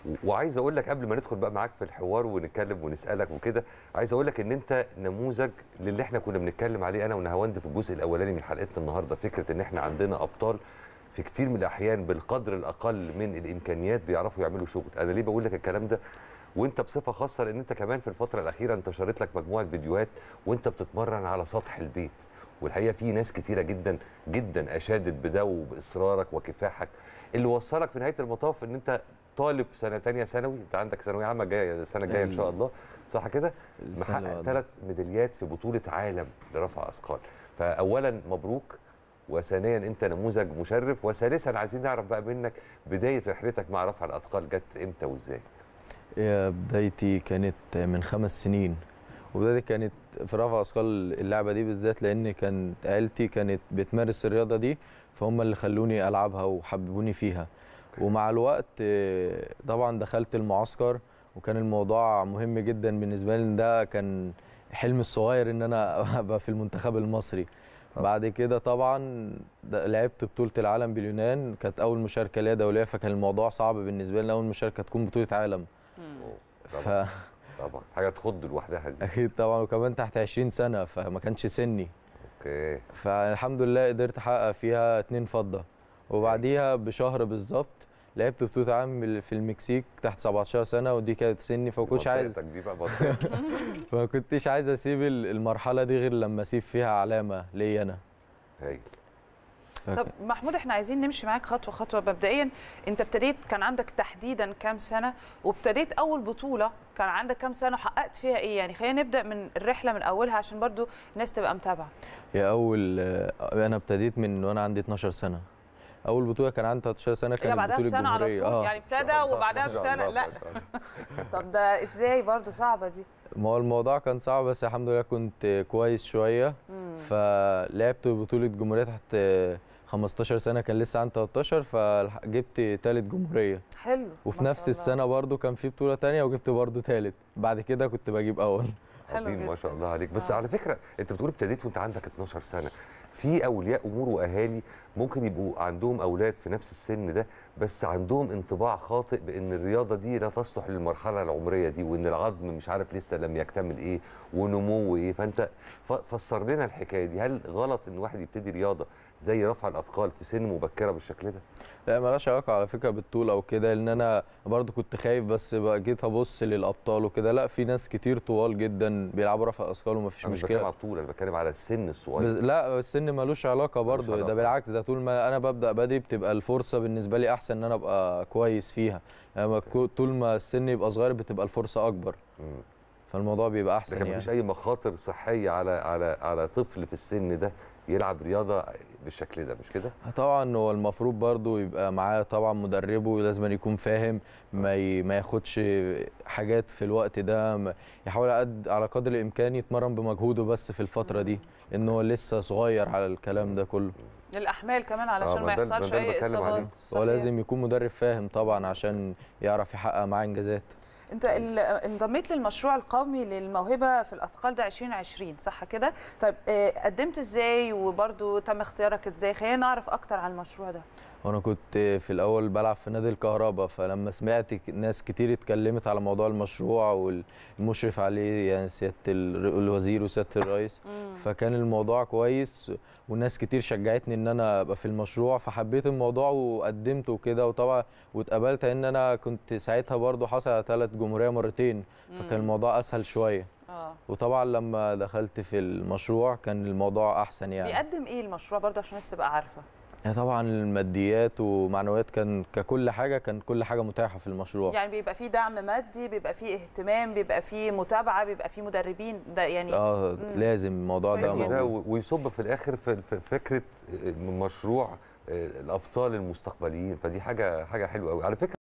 و- وعايز اقول لك قبل ما ندخل بقى معاك في الحوار ونتكلم ونسالك وكده عايز اقول لك ان انت نموذج للي احنا كنا بنتكلم عليه انا ونهاوند في الجزء الاولاني من حلقتنا النهارده فكره ان احنا عندنا ابطال في كتير من الاحيان بالقدر الاقل من الامكانيات بيعرفوا يعملوا شغل انا ليه بقول لك الكلام ده وانت بصفه خاصه لان انت كمان في الفتره الاخيره انتشرت لك مجموعه فيديوهات وانت بتتمرن على سطح البيت والحقيقه في ناس كتيره جدا جدا اشادت بده وباصرارك وكفاحك اللي وصلك في نهايه المطاف ان انت طالب سنه تانية ثانوي انت عندك ثانويه عامه جايه السنه الجايه ان شاء الله صح كده السنة اللي محقق بعدها. ثلاث ميداليات في بطوله عالم لرفع اثقال فاولا مبروك وثانيا انت نموذج مشرف وثالثا عايزين نعرف بقى منك بدايه رحلتك مع رفع الاثقال جت امتى وازاي هي بدايتي كانت من خمس سنين وبدايتي كانت في رفع اثقال اللعبه دي بالذات لان كانت عيلتي كانت بتمارس الرياضه دي فهم اللي خلوني العبها وحببوني فيها ومع الوقت آه، طبعا دخلت المعسكر وكان الموضوع مهم جدا بالنسبه لي إن ده كان حلمي الصغير ان انا ابقى في المنتخب المصري بعد كده طبعا ده- لعبت بطوله العالم باليونان كانت اول مشاركه ليا دوليه فكان الموضوع صعب بالنسبه لي اول مشاركه تكون بطوله عالم طبعا ف... طبعا حاجه تخض لوحدها دي اكيد طبعا وكمان تحت 20 سنه فما كانش سني اوكي فالحمد لله قدرت احقق فيها اتنين فضه وبعديها بشهر بالظبط لعبت بطوله عالم في المكسيك تحت 17 سنه ودي كانت سني فما كنتش عايز منطقتك دي بقى منطقتك. فما كنتش عايز اسيب ال- المرحله دي غير لما اسيب فيها علامه ليا انا هايل طب محمود احنا عايزين نمشي معاك خطوه خطوه مبدئيا انت ابتديت كان عندك تحديدا كام سنه وابتديت اول بطوله كان عندك كام سنه وحققت فيها ايه يعني خلينا نبدا من الرحله من اولها عشان برضو الناس تبقى متابعه هي اول انا ابتديت من وانا عندي 12 سنه اول بطوله كان عندي 13 سنه هي كانت بعدها بطوله بسنه على الجمهوريه طول يعني ابتدى وبعدها ما شاء بسنه الله، لا ما شاء الله. طب ده ازاي برضو صعبه دي ما هو الموضوع كان صعب بس الحمد لله كنت كويس شويه مم. فلعبت بطولة جمهورية تحت 15 سنة كان لسه عندي 13 فجبت تالت جمهورية حلو وفي ما نفس شاء الله. السنة برضو كان في بطولة تانية وجبت برضو تالت بعد كده كنت بجيب أول حلو عظيم ما جدا. شاء الله عليك بس آه. على فكره انت بتقول ابتديت وانت عندك 12 سنه في اولياء امور واهالي ممكن يبقوا عندهم اولاد في نفس السن ده بس عندهم انطباع خاطئ بان الرياضه دي لا تصلح للمرحله العمريه دي وان العظم مش عارف لسه لم يكتمل ايه ونمو ايه فانت ف- فسر لنا الحكايه دي هل غلط ان واحد يبتدي رياضه زي رفع الاثقال في سن مبكره بالشكل ده لا ملهاش علاقة على فكرة بالطول أو كده لأن أنا برضو كنت خايف بس بقى جيت أبص للأبطال وكده لا في ناس كتير طوال جدا بيلعبوا رفع أثقال ومفيش انا مش بتكلم مشكلة على الطول انا بتكلم على السن الصغير بس لا السن ملوش علاقة برضو علاقة. ده بالعكس ده طول ما أنا ببدأ بدري بتبقى الفرصة بالنسبة لي أحسن إن أنا أبقى كويس فيها يعني كو- طول ما السن يبقى صغير بتبقى الفرصة أكبر مم. فالموضوع بيبقى أحسن لكن يعني مفيش اي مخاطر صحيه على على على طفل في السن ده يلعب رياضه بالشكل ده مش كده طبعا هو المفروض برضو يبقى معاه طبعا مدربه لازم أن يكون فاهم ما ي... ما ياخدش حاجات في الوقت ده ما- يحاول على قد على قدر الامكان يتمرن بمجهوده بس في الفتره دي ان هو لسه صغير على الكلام ده كله الاحمال كمان علشان ما ما ده- ما يحصلش ده اللي اي بتكلم اصابات عليه. هو صحيح. لازم يكون مدرب فاهم طبعا عشان يعرف يحقق معاه انجازات انت ال- انضميت للمشروع القومي للموهبه في الاثقال ده 2020 صح كده طيب آه، قدمت ازاي وبرضو تم اختيارك ازاي خلينا نعرف اكتر عن المشروع ده وانا كنت في الاول بلعب في نادي الكهرباء فلما سمعت ك- ناس كتير اتكلمت على موضوع المشروع والمشرف عليه يعني سياده ال- الوزير وسياده الرئيس فكان الموضوع كويس وناس كتير شجعتني ان انا ابقى في المشروع فحبيت الموضوع وقدمت وكده وطبعا واتقبلت ان انا كنت ساعتها برضو حصل على ثلاث جمهوريه مرتين فكان الموضوع اسهل شويه اه وطبعا لما دخلت في المشروع كان الموضوع احسن يعني بيقدم ايه المشروع برضو عشان الناس تبقى عارفه يعني طبعا الماديات ومعنويات كان ككل حاجه كان كل حاجه متاحه في المشروع يعني بيبقى فيه دعم مادي بيبقى فيه اهتمام بيبقى فيه متابعه بيبقى فيه مدربين ده يعني اه لازم الموضوع ده كويس جدا. ده موجود و- ويصب في الاخر في في فكره مشروع الابطال المستقبليين فدي حاجه حاجه حلوه قوي على فكره